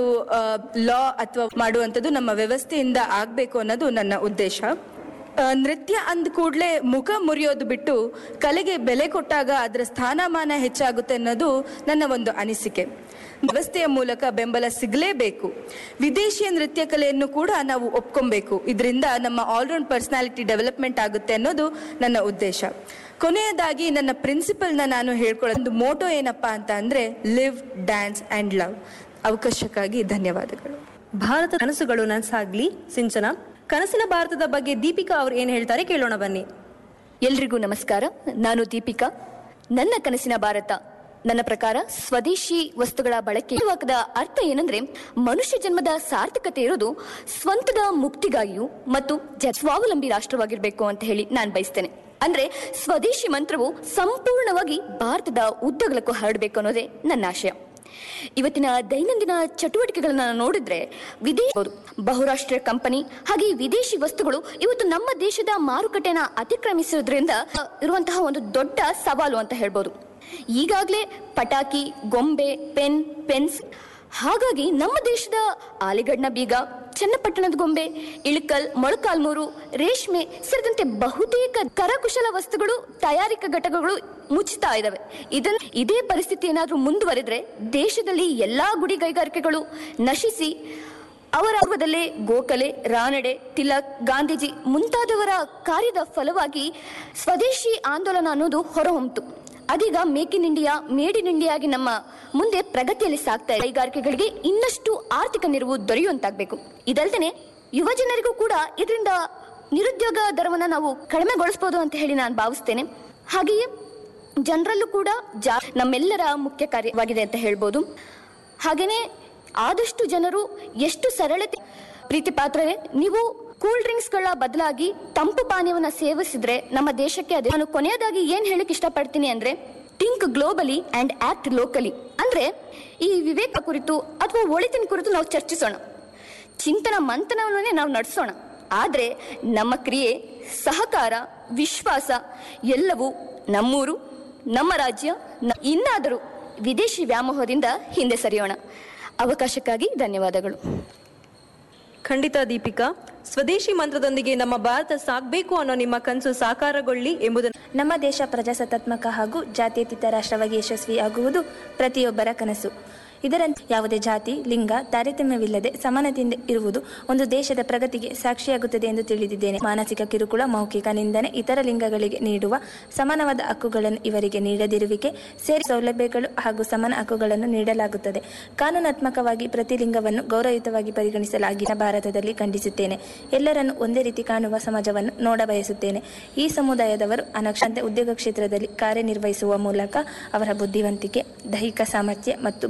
ಲಾ ಅಥವಾ ಮಾಡುವಂಥದ್ದು ನಮ್ಮ ವ್ಯವಸ್ಥೆಯಿಂದ ಆಗಬೇಕು ಅನ್ನೋದು ನನ್ನ ಉದ್ದೇಶ ಆ, ನೃತ್ಯ ಅಂದ ಕೂಡಲೇ ಮುಖ ಮುರಿಯೋದು ಬಿಟ್ಟು ಕಲೆಗೆ ಬೆಲೆ ಕೊಟ್ಟಾಗ ಅದರ ಸ್ಥಾನಮಾನ ಹೆಚ್ಚಾಗುತ್ತೆ ಅನ್ನೋದು ನನ್ನ ಒಂದು ಅನಿಸಿಕೆ ವ್ಯವಸ್ಥೆಯ ಮೂಲಕ ಬೆಂಬಲ ಸಿಗಲೇಬೇಕು ವಿದೇಶಿಯ ನೃತ್ಯ ಕಲೆಯನ್ನು ಕೂಡ ನಾವು ಒಪ್ಕೊಬೇಕು ಇದರಿಂದ ನಮ್ಮ ಆಲ್ರೌಂಡ್ ಪರ್ಸನಾಲಿಟಿ ಡೆವಲಪ್ಮೆಂಟ್ ಆಗುತ್ತೆ ಅನ್ನೋದು ನನ್ನ ಉದ್ದೇಶ ಕೊನೆಯದಾಗಿ ನನ್ನ ಪ್ರಿನ್ಸಿಪಲ್ನ ನಾನು ಹೇಳ್ಕೊಳ್ಳೋ ಒಂದು ಮೋಟೋ ಏನಪ್ಪಾ ಅಂತ ಅಂದ್ರೆ ಲಿವ್ ಡ್ಯಾನ್ಸ್ ಅಂಡ್ ಲವ್ ಅವಕಾಶಕ್ಕಾಗಿ ಧನ್ಯವಾದಗಳು ಭಾರತ ಕನಸುಗಳು ನನ್ಸಾಗ್ಲಿ ಸಿಂಚನ ಕನಸಿನ ಭಾರತದ ಬಗ್ಗೆ ದೀಪಿಕಾ ಅವರು ಏನ್ ಹೇಳ್ತಾರೆ ಕೇಳೋಣ ಬನ್ನಿ ಎಲ್ರಿಗೂ ನಮಸ್ಕಾರ ನಾನು ದೀಪಿಕಾ ನನ್ನ ಕನಸಿನ ಭಾರತ ನನ್ನ ಪ್ರಕಾರ ಸ್ವದೇಶಿ ವಸ್ತುಗಳ ಬಳಕೆ ವಾಕ್ಯದ ಅರ್ಥ ಏನಂದ್ರೆ ಮನುಷ್ಯ ಜನ್ಮದ ಸಾರ್ಥಕತೆ ಇರೋದು ಸ್ವಂತದ ಮುಕ್ತಿಗಾಗಿಯೂ ಮತ್ತು ಜ- ಸ್ವಾವಲಂಬಿ ರಾಷ್ಟ್ರವಾಗಿರ್ಬೇಕು ಅಂತ ಹೇಳಿ ನಾನು ಬಯಸ್ತೇನೆ ಅಂದ್ರೆ ಸ್ವದೇಶಿ ಮಂತ್ರವು ಸಂಪೂರ್ಣವಾಗಿ ಭಾರತದ ಉದ್ದಗಲಕ್ಕೂ ಹರಡಬೇಕು ಅನ್ನೋದೇ ನನ್ನ ಆಶಯ ಇವತ್ತಿನ ದೈನಂದಿನ ಚಟುವಟಿಕೆಗಳನ್ನ ನೋಡಿದ್ರೆ ವಿದೇಶ ಬಹುರಾಷ್ಟ್ರೀಯ ಕಂಪನಿ ಹಾಗೆ ಈ ವಿದೇಶಿ ವಸ್ತುಗಳು ಇವತ್ತು ನಮ್ಮ ದೇಶದ ಮಾರುಕಟ್ಟೆನ ಅತಿಕ್ರಮಿಸಿರೋದ್ರಿಂದ ಇರುವಂತಹ ಒಂದು ದೊಡ್ಡ ಸವಾಲು ಅಂತ ಹೇಳ್ಬೋದು ಈಗಾಗಲೇ ಪಟಾಕಿ ಗೊಂಬೆ ಪೆನ್ ಪೆನ್ಸ್ ಹಾಗಾಗಿ ನಮ್ಮ ದೇಶದ ಆಲಿಗಡ್ನ ಬೀಗ ಚನ್ನಪಟ್ಟಣದ ಗೊಂಬೆ ಇಳಕಲ್ ಮೊಳಕಾಲ್ಮೂರು ರೇಷ್ಮೆ ಸೇರಿದಂತೆ ಬಹುತೇಕ ಕರಕುಶಲ ವಸ್ತುಗಳು ತಯಾರಿಕಾ ಘಟಕಗಳು ಮುಚ್ಚುತ್ತಾ ಇದಾವೆ ಇದನ್ನ ಇದೇ ಪರಿಸ್ಥಿತಿ ಏನಾದ್ರೂ ಮುಂದುವರೆದ್ರೆ ದೇಶದಲ್ಲಿ ಎಲ್ಲಾ ಗುಡಿ ಕೈಗಾರಿಕೆಗಳು ನಶಿಸಿ ಅವರ ಪೂರ್ವದಲ್ಲೇ ಗೋಖಲೆ ರಾನಡೆ ತಿಲಕ್ ಗಾಂಧೀಜಿ ಮುಂತಾದವರ ಕಾರ್ಯದ ಫಲವಾಗಿ ಸ್ವದೇಶಿ ಆಂದೋಲನ ಅನ್ನೋದು ಹೊರಹೊಮ್ಮಿತು ಅದೀಗ make in India made in India ಆಗಿ ನಮ್ಮ ಮುಂದೆ ಪ್ರಗತಿಯಲ್ಲಿ ಸಾಗ್ತಾ ಇದೆ ಕೈಗಾರಿಕೆಗಳಿಗೆ ಇನ್ನಷ್ಟು ಆರ್ಥಿಕ ನೆರವು ದೊರೆಯುವಂತಾಗಬೇಕು ಇದಲ್ದೇನೆ ಯುವ ಜನರಿಗೂ ಕೂಡ ಇದರಿಂದ ನಿರುದ್ಯೋಗ ದರವನ್ನು ನಾವು ಕಡಿಮೆಗೊಳಿಸಬಹುದು ಅಂತ ಹೇಳಿ ನಾನು ಭಾವಿಸ್ತೇನೆ ಹಾಗೆಯೇ ಜನರಲ್ಲೂ ಕೂಡ ಜಾ ನಮ್ಮೆಲ್ಲರ ಮುಖ್ಯ ಕಾರ್ಯವಾಗಿದೆ ಅಂತ ಹೇಳ್ಬೋದು ಹಾಗೇನೆ ಆದಷ್ಟು ಜನರು ಎಷ್ಟು ಸರಳತೆ ಪ್ರೀತಿ ಪಾತ್ರರೇ ನೀವು ಕೂಲ್ ಡ್ರಿಂಕ್ಸ್ಗಳ ಬದಲಾಗಿ ತಂಪು ಪಾನೀಯವನ್ನ ಸೇವಿಸಿದ್ರೆ ನಮ್ಮ ದೇಶಕ್ಕೆ ಅದೇ ನಾನು ಕೊನೆಯದಾಗಿ ಏನ್ ಹೇಳಕ್ ಇಷ್ಟಪಡ್ತೀನಿ ಅಂದ್ರೆ think globally and act locally ಅಂದ್ರೆ ಈ ವಿವೇಕ ಕುರಿತು ಅಥವಾ ಒಳಿತಿನ ಕುರಿತು ನಾವು ಚರ್ಚಿಸೋಣ ಚಿಂತನ ಮಂಥನವನ್ನೇ ನಾವು ನಡೆಸೋಣ ಆದ್ರೆ ನಮ್ಮ ಕ್ರಿಯೆ ಸಹಕಾರ ವಿಶ್ವಾಸ ಎಲ್ಲವೂ ನಮ್ಮೂರು ನಮ್ಮ ರಾಜ್ಯ ನ- ಇನ್ನಾದರೂ ವಿದೇಶಿ ವ್ಯಾಮೋಹದಿಂದ ಹಿಂದೆ ಸರಿಯೋಣ ಅವಕಾಶಕ್ಕಾಗಿ ಧನ್ಯವಾದಗಳು ಖಂಡಿತ ದೀಪಿಕಾ ಸ್ವದೇಶಿ ಮಂತ್ರದೊಂದಿಗೆ ನಮ್ಮ ಭಾರತ ಸಾಗ್ಬೇಕು ಅನ್ನೋ ನಿಮ್ಮ ಕನಸು ಸಾಕಾರಗೊಳ್ಳಿ ಎಂಬುದನ್ನು ನಮ್ಮ ದೇಶ ಪ್ರಜಾಸತ್ತಾತ್ಮಕ ಹಾಗೂ ಜಾತ್ಯತೀತ ರಾಷ್ಟ್ರವಾಗಿ ಯಶಸ್ವಿಯಾಗುವುದು ಪ್ರತಿಯೊಬ್ಬರ ಕನಸು ಇದರಂತೆ ಯಾವುದೇ ಜಾತಿ ಲಿಂಗ ತಾರತಮ್ಯವಿಲ್ಲದೆ ಸಮಾನತೆಯಿಂದ ಇರುವುದು ಒಂದು ದೇಶದ ಪ್ರಗತಿಗೆ ಸಾಕ್ಷಿಯಾಗುತ್ತದೆ ಎಂದು ತಿಳಿದಿದ್ದೇನೆ ಮಾನಸಿಕ ಕಿರುಕುಳ ಮೌಖಿಕ ನಿಂದನೆ ಇತರ ಲಿಂಗಗಳಿಗೆ ನೀಡುವ ಸಮಾನವಾದ ಹಕ್ಕುಗಳನ್ನು ಇವರಿಗೆ ನೀಡದಿರುವಿಕೆ ಸೇರಿ ಸೌಲಭ್ಯಗಳು ಹಾಗೂ ಸಮಾನ ಹಕ್ಕುಗಳನ್ನು ನೀಡಲಾಗುತ್ತದೆ ಕಾನೂನಾತ್ಮಕವಾಗಿ ಪ್ರತಿ ಲಿಂಗವನ್ನು ಗೌರವಯುತವಾಗಿ ಪರಿಗಣಿಸಲಾಗಿನ ಭಾರತದಲ್ಲಿ ಖಂಡಿಸುತ್ತೇನೆ ಎಲ್ಲರನ್ನು ಒಂದೇ ರೀತಿ ಕಾಣುವ ಸಮಾಜವನ್ನು ನೋಡಬಯಸುತ್ತೇನೆ ಈ ಸಮುದಾಯದವರು ಅನಕ್ಷಂತೆ ಉದ್ಯೋಗ ಕ್ಷೇತ್ರದಲ್ಲಿ ಕಾರ್ಯನಿರ್ವಹಿಸುವ ಮೂಲಕ ಅವರ ಬುದ್ಧಿವಂತಿಕೆ ದೈಹಿಕ ಸಾಮರ್ಥ್ಯ ಮತ್ತು ಭೌತಿಕ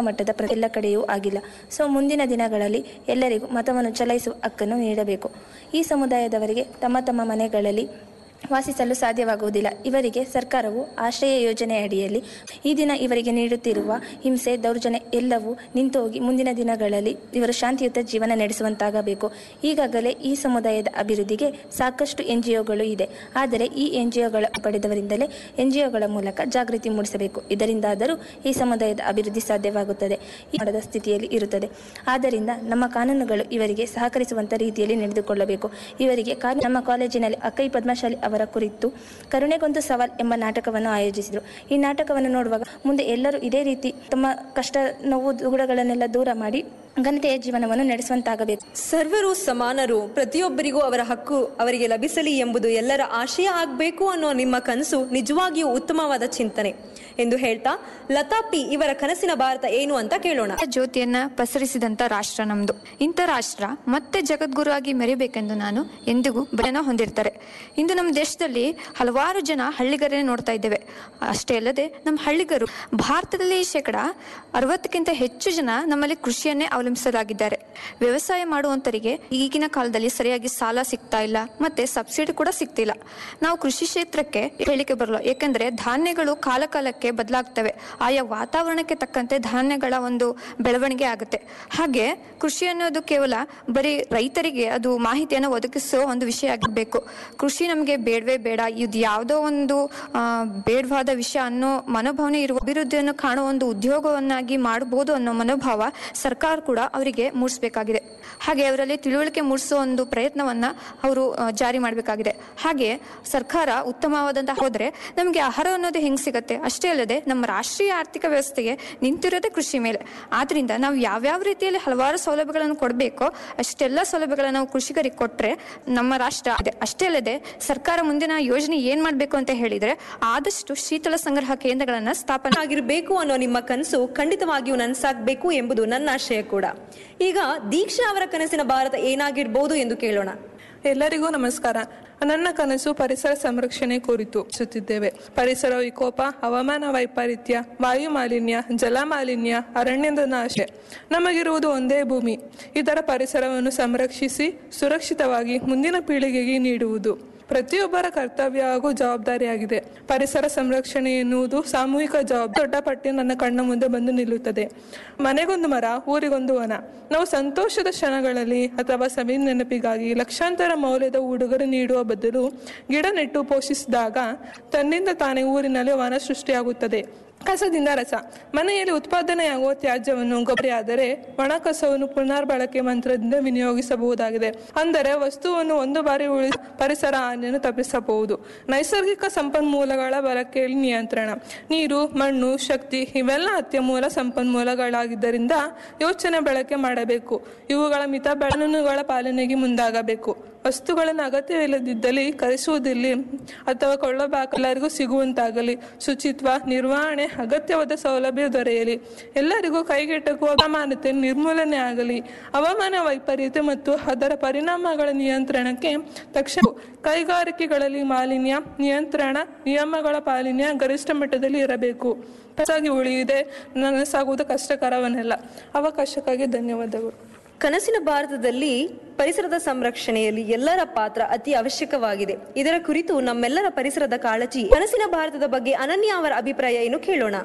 ಮಟ್ಟದ ಪ್ರ- ಎಲ್ಲ ಕಡೆಯೂ ಆಗಿಲ್ಲ ಸೊ ಮುಂದಿನ ದಿನಗಳಲ್ಲಿ ಎಲ್ಲರಿಗೂ ಮತವನ್ನು ಚಲಾಯಿಸುವ ಹಕ್ಕನ್ನು ನೀಡಬೇಕು ಈ ಸಮುದಾಯದವರಿಗೆ ತಮ್ಮ ತಮ್ಮ ಮನೆಗಳಲ್ಲಿ ವಾಸಿಸಲು ಸಾಧ್ಯವಾಗುವುದಿಲ್ಲ ಇವರಿಗೆ ಸರ್ಕಾರವು ಆಶ್ರಯ ಯೋಜನೆ ಅಡಿಯಲ್ಲಿ ಈ ದಿನ ಇವರಿಗೆ ನೀಡುತ್ತಿರುವ ಹಿಂಸೆ ದೌರ್ಜನ್ಯ ಎಲ್ಲವೂ ನಿಂತು ಹೋಗಿ ಮುಂದಿನ ದಿನಗಳಲ್ಲಿ ಇವರು ಶಾಂತಿಯುತ ಜೀವನ ನಡೆಸುವಂತಾಗಬೇಕು ಈಗಾಗಲೇ ಈ ಸಮುದಾಯದ ಅಭಿವೃದ್ಧಿಗೆ ಸಾಕಷ್ಟು ಎನ್ ಜಿ ಒಗಳು ಇದೆ ಆದರೆ ಈ ಎನ್ ಜಿ ಒಗಳ ಪಡೆದವರಿಂದಲೇ ಎನ್ ಜಿ ಒಗಳ ಮೂಲಕ ಜಾಗೃತಿ ಮೂಡಿಸಬೇಕು ಇದರಿಂದಾದರೂ ಈ ಸಮುದಾಯದ ಅಭಿವೃದ್ಧಿ ಸಾಧ್ಯವಾಗುತ್ತದೆ ಈ ಮಾಡದ ಸ್ಥಿತಿಯಲ್ಲಿ ಇರುತ್ತದೆ ಆದ್ದರಿಂದ ನಮ್ಮ ಕಾನೂನುಗಳು ಇವರಿಗೆ ಸಹಕರಿಸುವಂತ ರೀತಿಯಲ್ಲಿ ನಡೆದುಕೊಳ್ಳಬೇಕು ಇವರಿಗೆ ಕಾ- ನಮ್ಮ ಕಾಲೇಜಿನಲ್ಲಿ ಅಕ್ಕೈ ಪದ್ಮಶಾಲಿ ಅವರ ಕುರಿತು ಕರುಣೆಗೊಂದು ಸವಾಲ್ ಎಂಬ ನಾಟಕವನ್ನು ಆಯೋಜಿಸಿದರು ಈ ನಾಟಕವನ್ನು ನೋಡುವಾಗ ಮುಂದೆ ಎಲ್ಲರೂ ಇದೇ ರೀತಿ ತಮ್ಮ ಕಷ್ಟ ನೋವು ದುಗುಡಗಳನ್ನೆಲ್ಲ ದೂರ ಮಾಡಿ ಘನತೆಯ ಜೀವನವನ್ನು ನಡೆಸುವಂತಾಗಬೇಕು ಸರ್ವರು ಸಮಾನರು ಪ್ರತಿಯೊಬ್ಬರಿಗೂ ಅವರ ಹಕ್ಕು ಅವರಿಗೆ ಲಭಿಸಲಿ ಎಂಬುದು ಎಲ್ಲರ ಆಶಯ ಆಗಬೇಕು ಅನ್ನೋ ನಿಮ್ಮ ಕನಸು ನಿಜವಾಗಿಯೂ ಉತ್ತಮವಾದ ಚಿಂತನೆ ಎಂದು ಹೇಳ್ತಾ ಲತಾ ಪಿ ಇವರ ಕನಸಿನ ಭಾರತ ಏನು ಅಂತ ಕೇಳೋಣ ಜ್ಯೋತಿಯನ್ನ ಪಸರಿಸಿದಂತ ರಾಷ್ಟ್ರ ನಮ್ದು ಇಂಥ ರಾಷ್ಟ್ರ ಮತ್ತೆ ಜಗದ್ಗುರು ಆಗಿ ಮೆರಿಬೇಕೆಂದು ನಾನು ಎಂದಿಗೂ ಬಯನ ಹೊಂದಿರ್ತಾರೆ ಇಂದು ನಮ್ಮ ದೇಶದಲ್ಲಿ ಹಲವಾರು ಜನ ಹಳ್ಳಿಗರನ್ನೇ ನೋಡ್ತಾ ಇದ್ದೇವೆ ಅಷ್ಟೇ ಅಲ್ಲದೆ ನಮ್ಮ ಹಳ್ಳಿಗರು ಭಾರತದಲ್ಲಿ ಶೇಕಡ ಅರವತ್ತಕ್ಕಿಂತ ಹೆಚ್ಚು ಜನ ನಮ್ಮಲ್ಲಿ ಕೃಷಿಯನ್ನೇ ಅವಲಂಬಿಸಲಾಗಿದ್ದಾರೆ ವ್ಯವಸಾಯ ಮಾಡುವಂತರಿಗೆ ಈಗಿನ ಕಾಲದಲ್ಲಿ ಸರಿಯಾಗಿ ಸಾಲ ಸಿಗ್ತಾ ಇಲ್ಲ ಮತ್ತೆ ಸಬ್ಸಿಡಿ ಕೂಡ ಸಿಗ್ತಿಲ್ಲ ನಾವು ಕೃಷಿ ಕ್ಷೇತ್ರಕ್ಕೆ ಹೇಳಿಕೆ ಬರಲ್ಲ ಏಕೆಂದ್ರೆ ಧಾನ್ಯಗಳು ಕಾಲ ಕಾಲಕ್ಕೆ ಬದಲಾಗ್ತವೆ ಆಯಾ ವಾತಾವರಣಕ್ಕೆ ತಕ್ಕಂತೆ ಧಾನ್ಯಗಳ ಒಂದು ಬೆಳವಣಿಗೆ ಆಗುತ್ತೆ ಹಾಗೆ ಕೃಷಿ ಅನ್ನೋದು ಕೇವಲ ಬರೀ ರೈತರಿಗೆ ಅದು ಮಾಹಿತಿಯನ್ನು ಒದಗಿಸೋ ಒಂದು ವಿಷಯ ಆಗಿರ್ಬೇಕು ಕೃಷಿ ನಮಗೆ ಬೇಡವೇ ಬೇಡ ಇದು ಯಾವುದೋ ಒಂದು ಆ, ಬೇಡವಾದ ವಿಷಯ ಅನ್ನೋ ಮನೋಭಾವನೆ ಇರುವ ಅಭಿವೃದ್ಧಿಯನ್ನು ಕಾಣುವ ಒಂದು ಉದ್ಯೋಗವನ್ನಾಗಿ ಮಾಡಬಹುದು ಅನ್ನೋ ಮನೋಭಾವ ಸರ್ಕಾರ ಕೂಡ ಅವರಿಗೆ ಮೂಡಿಸಬೇಕಾಗಿದೆ ಹಾಗೆ ಅವರಲ್ಲಿ ತಿಳುವಳಿಕೆ ಮೂಡಿಸೋ ಒಂದು ಪ್ರಯತ್ನವನ್ನ ಅವರು ಆ, ಜಾರಿ ಮಾಡಬೇಕಾಗಿದೆ ಹಾಗೆ ಸರ್ಕಾರ ಉತ್ತಮವಾದಂತಹ ಹೋದ್ರೆ ನಮಗೆ ಆಹಾರ ಅನ್ನೋದು ಹೆಂಗ್ ಸಿಗತ್ತೆ ಅಷ್ಟೇ ಅಲ್ಲದೆ ನಮ್ಮ ರಾಷ್ಟ್ರೀಯ ಆರ್ಥಿಕ ವ್ಯವಸ್ಥೆಗೆ ನಿಂತಿರೋದೇ ಕೃಷಿ ಮೇಲೆ ಆದ್ರಿಂದ ನಾವು ಯಾವ್ಯಾವ ರೀತಿಯಲ್ಲಿ ಹಲವಾರು ಸೌಲಭ್ಯಗಳನ್ನು ಕೊಡಬೇಕೋ ಅಷ್ಟೆಲ್ಲ ಸೌಲಭ್ಯಗಳನ್ನು ನಾವು ಕೃಷಿಕರಿಗೆ ಕೊಟ್ರೆ ನಮ್ಮ ರಾಷ್ಟ್ರ ಇದೆ ಅಷ್ಟೇ ಅಲ್ಲದೆ ಸರ್ಕಾರ ಮುಂದಿನ ಯೋಜನೆ ಏನ್ ಮಾಡ್ಬೇಕು ಅಂತ ಹೇಳಿದ್ರೆ ಆದಷ್ಟು ಶೀತಲ ಸಂಗ್ರಹ ಕೇಂದ್ರಗಳನ್ನ ಸ್ಥಾಪನೆ ಆಗಿರಬೇಕು ಅನ್ನೋ ನಿಮ್ಮ ಕನಸು ಖಂಡಿತವಾಗಿಯೂ ನನಸಾಗಬೇಕು ಎಂಬುದು ನನ್ನ ಆಶಯ ಕೂಡ ಈಗ ದೀಕ್ಷಾ ಅವರ ಕನಸಿನ ಭಾರತ ಏನಾಗಿರ್ಬೋದು ಎಂದು ಕೇಳೋಣ ಎಲ್ಲರಿಗೂ ನಮಸ್ಕಾರ ನನ್ನ ಕನಸು ಪರಿಸರ ಸಂರಕ್ಷಣೆ ಕುರಿತು ಸುತ್ತಿದ್ದೇವೆ ಪರಿಸರ ವಿಕೋಪ ಹವಾಮಾನ ವೈಪರೀತ್ಯ ವಾಯು ಮಾಲಿನ್ಯ ಜಲ ಮಾಲಿನ್ಯ ಅರಣ್ಯದ ನಾಶ ನಮಗಿರುವುದು ಒಂದೇ ಭೂಮಿ ಇದರ ಪರಿಸರವನ್ನು ಸಂರಕ್ಷಿಸಿ ಸುರಕ್ಷಿತವಾಗಿ ಮುಂದಿನ ಪೀಳಿಗೆಗೆ ನೀಡುವುದು ಪ್ರತಿಯೊಬ್ಬರ ಕರ್ತವ್ಯ ಹಾಗೂ ಜವಾಬ್ದಾರಿಯಾಗಿದೆ ಪರಿಸರ ಸಂರಕ್ಷಣೆ ಎನ್ನುವುದು ಸಾಮೂಹಿಕ ಜವಾಬ್ದಾರಿ ದೊಡ್ಡ ಪಟ್ಟಿ ನನ್ನ ಕಣ್ಣ ಮುಂದೆ ಬಂದು ನಿಲ್ಲುತ್ತದೆ ಮನೆಗೊಂದು ಮರ ಊರಿಗೊಂದು ವನ ನಾವು ಸಂತೋಷದ ಕ್ಷಣಗಳಲ್ಲಿ ಅಥವಾ ಸವಿ ನೆನಪಿಗಾಗಿ ಲಕ್ಷಾಂತರ ಮೌಲ್ಯದ ಉಡುಗೊರೆ ನೀಡುವ ಬದಲು ಗಿಡ ನೆಟ್ಟು ಪೋಷಿಸಿದಾಗ ತನ್ನಿಂದ ತಾನೇ ಊರಿನಲ್ಲಿ ವನ ಸೃಷ್ಟಿಯಾಗುತ್ತದೆ ಕಸದಿಂದ ರಸ ಮನೆಯಲ್ಲಿ ಉತ್ಪಾದನೆಯಾಗುವ ತ್ಯಾಜ್ಯವನ್ನು ಗೊಬ್ಬರಿಯಾದರೆ ಒಣ ಕಸವನ್ನು ಪುನರ್ಬಳಕೆ ಮಂತ್ರದಿಂದ ವಿನಿಯೋಗಿಸಬಹುದಾಗಿದೆ ಅಂದರೆ ವಸ್ತುವನ್ನು ಒಂದು ಬಾರಿ ಉಳಿಸಿ ಪರಿಸರ ಹಾನಿಯನ್ನು ತಪ್ಪಿಸಬಹುದು ನೈಸರ್ಗಿಕ ಸಂಪನ್ಮೂಲಗಳ ಬಳಕೆಯಲ್ಲಿ ನಿಯಂತ್ರಣ ನೀರು ಮಣ್ಣು ಶಕ್ತಿ ಇವೆಲ್ಲ ಅತ್ಯಮೂಲ ಸಂಪನ್ಮೂಲಗಳಾಗಿದ್ದರಿಂದ ಯೋಚನೆ ಬಳಕೆ ಮಾಡಬೇಕು ಇವುಗಳ ಮಿತ ಕಾನೂನುಗಳ ಪಾಲನೆಗೆ ಮುಂದಾಗಬೇಕು ವಸ್ತುಗಳನ್ನು ಅಗತ್ಯವಿಲ್ಲದಿದ್ದಲ್ಲಿ ಕರೆಸುವುದಿಲ್ಲ ಅಥವಾ ಕೊಳ್ಳಬೇಕು ಎಲ್ಲರಿಗೂ ಸಿಗುವಂತಾಗಲಿ ಶುಚಿತ್ವ ನಿರ್ವಹಣೆ ಅಗತ್ಯವಾದ ಸೌಲಭ್ಯ ದೊರೆಯಲಿ ಎಲ್ಲರಿಗೂ ಕೈಗೆಟಕುವ ಅಸಮಾನತೆ ನಿರ್ಮೂಲನೆ ಆಗಲಿ ಹವಾಮಾನ ವೈಪರೀತ್ಯ ಮತ್ತು ಅದರ ಪರಿಣಾಮಗಳ ನಿಯಂತ್ರಣಕ್ಕೆ ತಕ್ಷಣ ಕೈಗಾರಿಕೆಗಳಲ್ಲಿ ಮಾಲಿನ್ಯ ನಿಯಂತ್ರಣ ನಿಯಮಗಳ ಪಾಲನೆ ಗರಿಷ್ಠ ಮಟ್ಟದಲ್ಲಿ ಇರಬೇಕು ಕಸಾಗಿ ಉಳಿಯಿದೆ ನನಸಾಗುವುದು ಕಷ್ಟಕರವನ್ನೆಲ್ಲ ಅವಕಾಶಕ್ಕಾಗಿ ಧನ್ಯವಾದಗಳು ಕನಸಿನ ಭಾರತದಲ್ಲಿ ಪರಿಸರದ ಸಂರಕ್ಷಣೆಯಲ್ಲಿ ಎಲ್ಲರ ಪಾತ್ರ ಅತಿ ಅವಶ್ಯಕವಾಗಿದೆ ಇದರ ಕುರಿತು ನಮ್ಮೆಲ್ಲರ ಪರಿಸರದ ಕಾಳಜಿ ಕನಸಿನ ಭಾರತದ ಬಗ್ಗೆ ಅನನ್ಯ ಅವರ ಅಭಿಪ್ರಾಯ ಏನು ಕೇಳೋಣ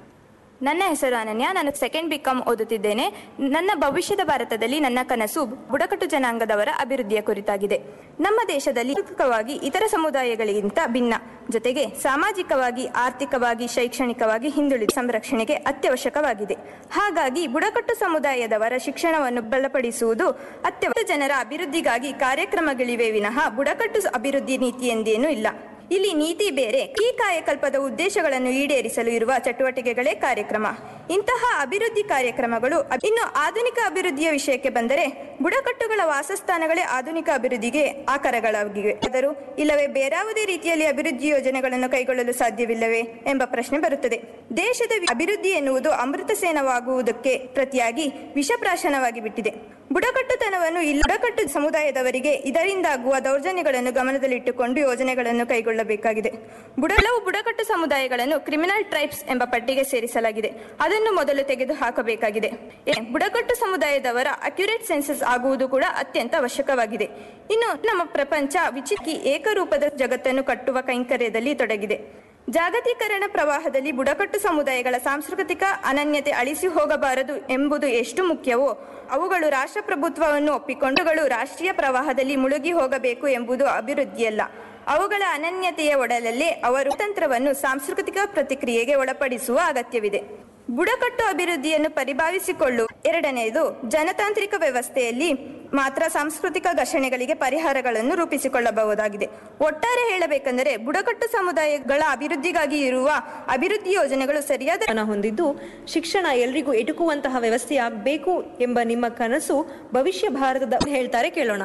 ನನ್ನ ಹೆಸರು ಅನನ್ಯ ನಾನು ಸೆಕೆಂಡ್ ಬಿ ಕಾಮ್ ಓದುತ್ತಿದ್ದೇನೆ ನನ್ನ ಭವಿಷ್ಯದ ಭಾರತದಲ್ಲಿ ನನ್ನ ಕನಸು ಬುಡಕಟ್ಟು ಜನಾಂಗದವರ ಅಭಿವೃದ್ಧಿಯ ಕುರಿತಾಗಿದೆ ನಮ್ಮ ದೇಶದಲ್ಲಿ ಆರ್ಥಿಕವಾಗಿ ಇತರ ಸಮುದಾಯಗಳಿಗಿಂತ ಭಿನ್ನ ಜೊತೆಗೆ ಸಾಮಾಜಿಕವಾಗಿ ಆರ್ಥಿಕವಾಗಿ ಶೈಕ್ಷಣಿಕವಾಗಿ ಹಿಂದುಳಿದ ಸಂರಕ್ಷಣೆಗೆ ಅತ್ಯವಶ್ಯಕವಾಗಿದೆ ಹಾಗಾಗಿ ಬುಡಕಟ್ಟು ಸಮುದಾಯದವರ ಶಿಕ್ಷಣವನ್ನು ಬಲಪಡಿಸುವುದು ಅತ್ಯವಶ್ಯ ಜನರ ಅಭಿವೃದ್ಧಿಗಾಗಿ ಕಾರ್ಯಕ್ರಮಗಳಿವೆ ವಿನಃ ಬುಡಕಟ್ಟು ಅಭಿವೃದ್ಧಿ ನೀತಿ ಎಂದೇನೂ ಇಲ್ಲ ಇಲ್ಲಿ ನೀತಿ ಬೇರೆ ಈ ಕಾಯಕಲ್ಪದ ಉದ್ದೇಶಗಳನ್ನು ಈಡೇರಿಸಲು ಇರುವ ಚಟುವಟಿಕೆಗಳೇ ಕಾರ್ಯಕ್ರಮ ಇಂತಹ ಅಭಿವೃದ್ಧಿ ಕಾರ್ಯಕ್ರಮಗಳು ಇನ್ನು ಆಧುನಿಕ ಅಭಿವೃದ್ಧಿಯ ವಿಷಯಕ್ಕೆ ಬಂದರೆ ಬುಡಕಟ್ಟುಗಳ ವಾಸಸ್ಥಾನಗಳೇ ಆಧುನಿಕ ಅಭಿವೃದ್ಧಿಗೆ ಆಕಾರಗಳಾಗಿವೆ ಆದರೂ ಇಲ್ಲವೇ ಬೇರಾವುದೇ ರೀತಿಯಲ್ಲಿ ಅಭಿವೃದ್ಧಿ ಯೋಜನೆಗಳನ್ನು ಕೈಗೊಳ್ಳಲು ಸಾಧ್ಯವಿಲ್ಲವೇ ಎಂಬ ಪ್ರಶ್ನೆ ಬರುತ್ತದೆ ದೇಶದ ಅಭಿವೃದ್ಧಿ ಎನ್ನುವುದು ಅಮೃತ ಸೇನವಾಗುವುದಕ್ಕೆ ಪ್ರತಿಯಾಗಿ ವಿಷಪ್ರಾಶನವಾಗಿ ಬಿಟ್ಟಿದೆ ಬುಡಕಟ್ಟುತನವನ್ನು ಇಲ್ಲ ಬುಡಕಟ್ಟು ಸಮುದಾಯದವರಿಗೆ ಇದರಿಂದಾಗುವ ದೌರ್ಜನ್ಯಗಳನ್ನು ಗಮನದಲ್ಲಿಟ್ಟುಕೊಂಡು ಯೋಜನೆಗಳನ್ನು ಕೈಗೊಳ್ಳಬೇಕಾಗಿದೆ ಬುಡ ಕೆಲವು ಬುಡಕಟ್ಟು ಸಮುದಾಯಗಳನ್ನು ಕ್ರಿಮಿನಲ್ ಟ್ರೈಬ್ಸ್ ಎಂಬ ಪಟ್ಟಿಗೆ ಸೇರಿಸಲಾಗಿದೆ ಅದನ್ನು ಮೊದಲು ತೆಗೆದು ಹಾಕಬೇಕಾಗಿದೆ ಏ, ಬುಡಕಟ್ಟು ಸಮುದಾಯದವರ ಅಕ್ಯುರೇಟ್ ಸೆನ್ಸಸ್ ಆಗುವುದು ಕೂಡ ಅತ್ಯಂತ ಅವಶ್ಯಕವಾಗಿದೆ ಇನ್ನು ನಮ್ಮ ಪ್ರಪಂಚ ವಿಚಿಕ್ಕಿ ಏಕರೂಪದ ಜಗತ್ತನ್ನು ಕಟ್ಟುವ ಕೈಂಕರ್ಯದಲ್ಲಿ ತೊಡಗಿದೆ ಜಾಗತೀಕರಣ ಪ್ರವಾಹದಲ್ಲಿ ಬುಡಕಟ್ಟು ಸಮುದಾಯಗಳ ಸಾಂಸ್ಕೃತಿಕ ಅನನ್ಯತೆ ಅಳಿಸಿ ಹೋಗಬಾರದು ಎಂಬುದು ಎಷ್ಟು ಮುಖ್ಯವೋ ಅವುಗಳು ರಾಷ್ಟ್ರಪ್ರಭುತ್ವವನ್ನು ಒಪ್ಪಿಕೊಂಡುಗಳು ರಾಷ್ಟ್ರೀಯ ಪ್ರವಾಹದಲ್ಲಿ ಮುಳುಗಿ ಹೋಗಬೇಕು ಎಂಬುದು ಅಭಿವೃದ್ಧಿಯಲ್ಲ ಅವುಗಳ ಅನನ್ಯತೆಯ ಒಡಲಲ್ಲೇ ಅವರು ತಂತ್ರವನ್ನು ಸಾಂಸ್ಕೃತಿಕ ಪ್ರತಿಕ್ರಿಯೆಗೆ ಒಳಪಡಿಸುವ ಅಗತ್ಯವಿದೆ ಬುಡಕಟ್ಟು ಅಭಿವೃದ್ಧಿಯನ್ನು ಪರಿಭಾವಿಸಿಕೊಳ್ಳುವ ಎರಡನೆಯದು ಜನತಾಂತ್ರಿಕ ವ್ಯವಸ್ಥೆಯಲ್ಲಿ ಮಾತ್ರ ಸಾಂಸ್ಕೃತಿಕ ಘರ್ಷಣೆಗಳಿಗೆ ಪರಿಹಾರಗಳನ್ನು ರೂಪಿಸಿಕೊಳ್ಳಬಹುದಾಗಿದೆ ಒಟ್ಟಾರೆ ಹೇಳಬೇಕೆಂದರೆ ಬುಡಕಟ್ಟು ಸಮುದಾಯಗಳ ಅಭಿವೃದ್ಧಿಗಾಗಿ ಇರುವ ಅಭಿವೃದ್ಧಿ ಯೋಜನೆಗಳು ಸರಿಯಾದ ಹೊಂದಿದ್ದು ಶಿಕ್ಷಣ ಎಲ್ರಿಗೂ ಎಟುಕುವಂತಹ ವ್ಯವಸ್ಥೆಯಾಗಬೇಕು ಎಂಬ ನಿಮ್ಮ ಕನಸು ಭವಿಷ್ಯ ಭಾರತದ ಹೇಳ್ತಾರೆ ಕೇಳೋಣ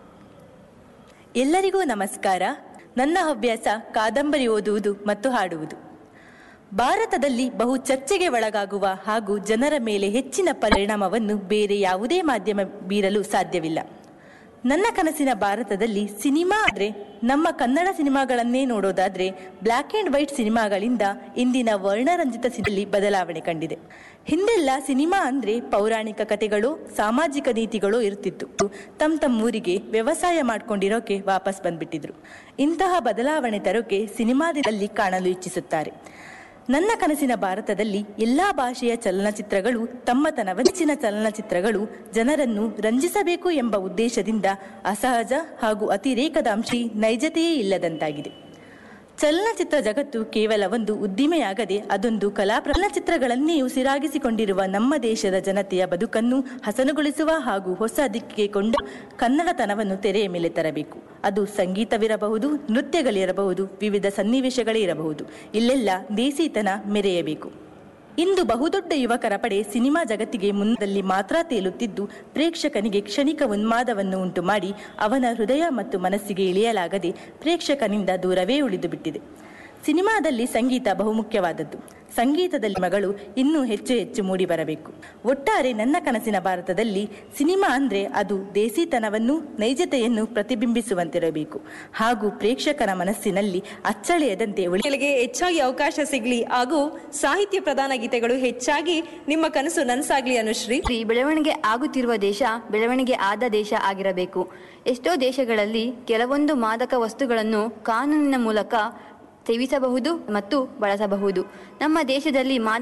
ಎಲ್ಲರಿಗೂ ನಮಸ್ಕಾರ ನನ್ನ ಹವ್ಯಾಸ ಕಾದಂಬರಿ ಓದುವುದು ಮತ್ತು ಹಾಡುವುದು ಭಾರತದಲ್ಲಿ ಬಹು ಚರ್ಚೆಗೆ ಒಳಗಾಗುವ ಹಾಗೂ ಜನರ ಮೇಲೆ ಹೆಚ್ಚಿನ ಪರಿಣಾಮವನ್ನು ಬೇರೆ ಯಾವುದೇ ಮಾಧ್ಯಮ ಬೀರಲು ಸಾಧ್ಯವಿಲ್ಲ ನನ್ನ ಕನಸಿನ ಭಾರತದಲ್ಲಿ ಸಿನಿಮಾ ಅಂದ್ರೆ ನಮ್ಮ ಕನ್ನಡ ಸಿನಿಮಾಗಳನ್ನೇ ನೋಡೋದಾದ್ರೆ ಬ್ಲ್ಯಾಕ್ ಅಂಡ್ ವೈಟ್ ಸಿನಿಮಾಗಳಿಂದ ಇಂದಿನ ವರ್ಣರಂಜಿತ ಸಿನಿಲಿ ಬದಲಾವಣೆ ಕಂಡಿದೆ ಹಿಂದೆಲ್ಲ ಸಿನಿಮಾ ಅಂದ್ರೆ ಪೌರಾಣಿಕ ಕಥೆಗಳು ಸಾಮಾಜಿಕ ನೀತಿಗಳು ಇರ್ತಿತ್ತು ತಮ್ಮ ತಮ್ಮ ಊರಿಗೆ ವ್ಯವಸಾಯ ಮಾಡ್ಕೊಂಡಿರೋಕೆ ವಾಪಸ್ ಬಂದ್ಬಿಟ್ಟಿದ್ರು ಇಂತಹ ಬದಲಾವಣೆ ತರೋಕೆ ಸಿನಿಮಾದಲ್ಲಿ ಕಾಣಲು ಇಚ್ಛಿಸುತ್ತಾರೆ ನನ್ನ ಕನಸಿನ ಭಾರತದಲ್ಲಿ ಎಲ್ಲಾ ಭಾಷೆಯ ಚಲನಚಿತ್ರಗಳು ತಮ್ಮತನ ಹೆಚ್ಚಿನ ಚಲನಚಿತ್ರಗಳು ಜನರನ್ನು ರಂಜಿಸಬೇಕು ಎಂಬ ಉದ್ದೇಶದಿಂದ ಅಸಹಜ ಹಾಗೂ ಅತಿರೇಕದ ಅಂಶಿ ನೈಜತೆಯೇ ಇಲ್ಲದಂತಾಗಿದೆ ಚಲನಚಿತ್ರ ಜಗತ್ತು ಕೇವಲ ಒಂದು ಉದ್ದಿಮೆಯಾಗದೆ ಅದೊಂದು ಕಲಾ ಚಲನಚಿತ್ರಗಳನ್ನೇ ಉಸಿರಾಗಿಸಿಕೊಂಡಿರುವ ನಮ್ಮ ದೇಶದ ಜನತೆಯ ಬದುಕನ್ನು ಹಸನುಗೊಳಿಸುವ ಹಾಗೂ ಹೊಸ ದಿಕ್ಕಿಗೆ ಕೊಂಡು ಕನ್ನಡತನವನ್ನು ತೆರೆಯ ಮೇಲೆ ತರಬೇಕು ಅದು ಸಂಗೀತವಿರಬಹುದು ನೃತ್ಯಗಳಿರಬಹುದು ವಿವಿಧ ಸನ್ನಿವೇಶಗಳೇ ಇರಬಹುದು ಇಲ್ಲೆಲ್ಲ ದೇಸಿತನ ಮೆರೆಯಬೇಕು ಇಂದು ಬಹುದೊಡ್ಡ ಯುವಕರ ಪಡೆ ಸಿನಿಮಾ ಜಗತ್ತಿಗೆ ಮುನ್ನದಲ್ಲಿ ಮಾತ್ರ ತೇಲುತ್ತಿದ್ದು ಪ್ರೇಕ್ಷಕನಿಗೆ ಕ್ಷಣಿಕ ಉನ್ಮಾದವನ್ನು ಉಂಟು ಮಾಡಿ ಅವನ ಹೃದಯ ಮತ್ತು ಮನಸ್ಸಿಗೆ ಇಳಿಯಲಾಗದೆ ಪ್ರೇಕ್ಷಕನಿಂದ ದೂರವೇ ಉಳಿದು ಬಿಟ್ಟಿದೆ ಸಿನಿಮಾದಲ್ಲಿ ಸಂಗೀತ ಬಹುಮುಖ್ಯವಾದದ್ದು ಸಂಗೀತದಲ್ಲಿ ಮಗಳು ಇನ್ನೂ ಹೆಚ್ಚು ಹೆಚ್ಚು ಮೂಡಿ ಬರಬೇಕು ಒಟ್ಟಾರೆ ನನ್ನ ಕನಸಿನ ಭಾರತದಲ್ಲಿ ಸಿನಿಮಾ ಅಂದ್ರೆ ಅದು ದೇಸಿತನವನ್ನು ನೈಜತೆಯನ್ನು ಪ್ರತಿಬಿಂಬಿಸುವಂತಿರಬೇಕು ಹಾಗೂ ಪ್ರೇಕ್ಷಕರ ಮನಸ್ಸಿನಲ್ಲಿ ಅಚ್ಚಳಿಯದಂತೆ ಉಳಿ ಮಕ್ಕಳಿಗೆ ಹೆಚ್ಚಾಗಿ ಅವಕಾಶ ಸಿಗ್ಲಿ ಹಾಗೂ ಸಾಹಿತ್ಯ ಪ್ರಧಾನ ಗೀತೆಗಳು ಹೆಚ್ಚಾಗಿ ನಿಮ್ಮ ಕನಸು ನನ್ಸಾಗ್ಲಿ ಅನುಶ್ರೀ ಬೆಳವಣಿಗೆ ಆಗುತ್ತಿರುವ ದೇಶ ಬೆಳವಣಿಗೆ ಆದ ದೇಶ ಆಗಿರಬೇಕು ಎಷ್ಟೋ ದೇಶಗಳಲ್ಲಿ ಕೆಲವೊಂದು ಮಾದಕ ವಸ್ತುಗಳನ್ನು ಕಾನೂನಿನ ಮೂಲಕ ಸೇವಿಸಬಹುದು ಮತ್ತು ಬಳಸಬಹುದು ನಮ್ಮ ದೇಶದಲ್ಲಿ ಮಾದಕ